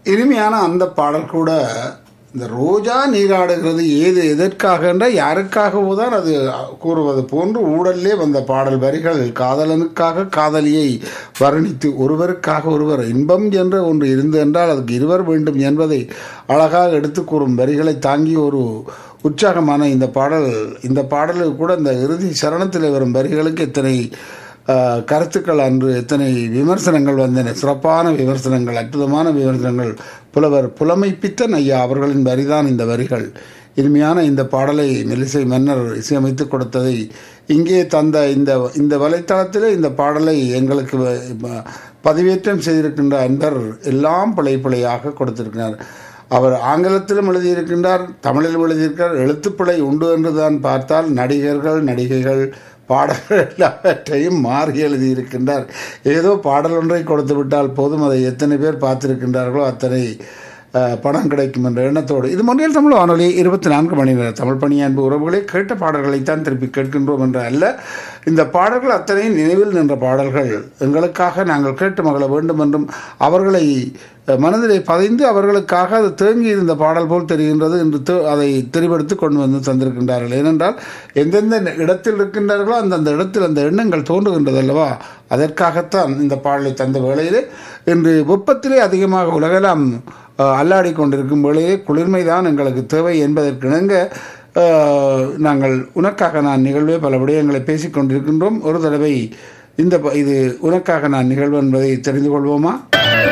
இனிமையான அந்த பாடல் கூட இந்த ரோஜா நீராடுகிறது ஏது எதற்காக என்றால் யாருக்காகவோ தான் அது கூறுவது போன்று ஊடல்லே வந்த பாடல் வரிகள் காதலனுக்காக காதலியை வர்ணித்து ஒருவருக்காக ஒருவர் இன்பம் என்ற ஒன்று இருந்து என்றால் அதுக்கு இருவர் வேண்டும் என்பதை அழகாக எடுத்து கூறும் வரிகளை தாங்கி ஒரு உற்சாகமான இந்த பாடல் இந்த பாடலுக்கு கூட இந்த இறுதி சரணத்தில் வரும் வரிகளுக்கு இத்தனை ஆஹ், கருத்துக்கள் அன்று எத்தனை விமர்சனங்கள் வந்தன சிறப்பான விமர்சனங்கள் அற்புதமான விமர்சனங்கள் புலவர் புலமை பித்தன் ஐயா அவர்களின் வரிதான் இந்த வரிகள் இனிமையான இந்த பாடலை மெல்லிசை மன்னர் இசையமைத்து கொடுத்ததை இங்கே தந்த இந்த இந்த வலைத்தளத்தில் இந்த பாடலை எங்களுக்கு வ- ப- பதிவேற்றம் செய்திருக்கின்ற அன்பர் எல்லாம் பிழை பிழையாக கொடுத்திருக்கிறார் அவர் ஆங்கிலத்திலும் எழுதியிருக்கின்றார் தமிழிலும் எழுதியிருக்கிறார் எழுத்துப்பிழை உண்டு என்று தான் பார்த்தால் நடிகர்கள் நடிகைகள் பாடல்கள் எல்லாவற்றையும் மாறி எழுதியிருக்கின்றார் ஏதோ பாடல் ஒன்றை கொடுத்து விட்டால் போதும் அதை எத்தனை பேர் பார்த்திருக்கின்றார்களோ அத்தனை அஹ், பணம் கிடைக்கும் என்ற எண்ணத்தோடு இது முன்னில் தமிழ் வானொலி இருபத்தி நான்கு மணி நேர தமிழ் பணி அன்பு உறவுகளை கேட்ட பாடல்களைத்தான் திருப்பி கேட்கின்றோம் என்ற அல்ல இந்த பாடல்கள் அத்தனையும் நினைவில் நின்ற பாடல்கள் எங்களுக்காக நாங்கள் கேட்டு மகள வேண்டும் என்றும் அவர்களை அஹ், மனதிலே பதிந்து அவர்களுக்காக அது தேங்கி இருந்த பாடல் போல் தெரிகின்றது என்று தெ- அதை தெரிவெடுத்து கொண்டு வந்து தந்திருக்கின்றார்கள் ஏனென்றால் எந்தெந்த இடத்தில் இருக்கின்றார்களோ அந்தந்த இடத்தில் அந்த எண்ணங்கள் தோன்றுகின்றது அல்லவா அதற்காகத்தான் இந்த பாடலை தந்த வேளையிலே இன்று வெப்பத்திலே அதிகமாக உலகெல்லாம் அஹ், அல்லாடி கொண்டிருக்கும் வேளையிலே குளிர்மைதான் எங்களுக்கு தேவை என்பதற்கிணங்க அஹ், நாங்கள் உனக்காக நான் நிகழ்வே பல விடயங்களை பேசிக் கொண்டிருக்கின்றோம் ஒரு தடவை இந்த ப- இது உனக்காக நான் நிகழ்வு என்பதை தெரிந்து கொள்வோமா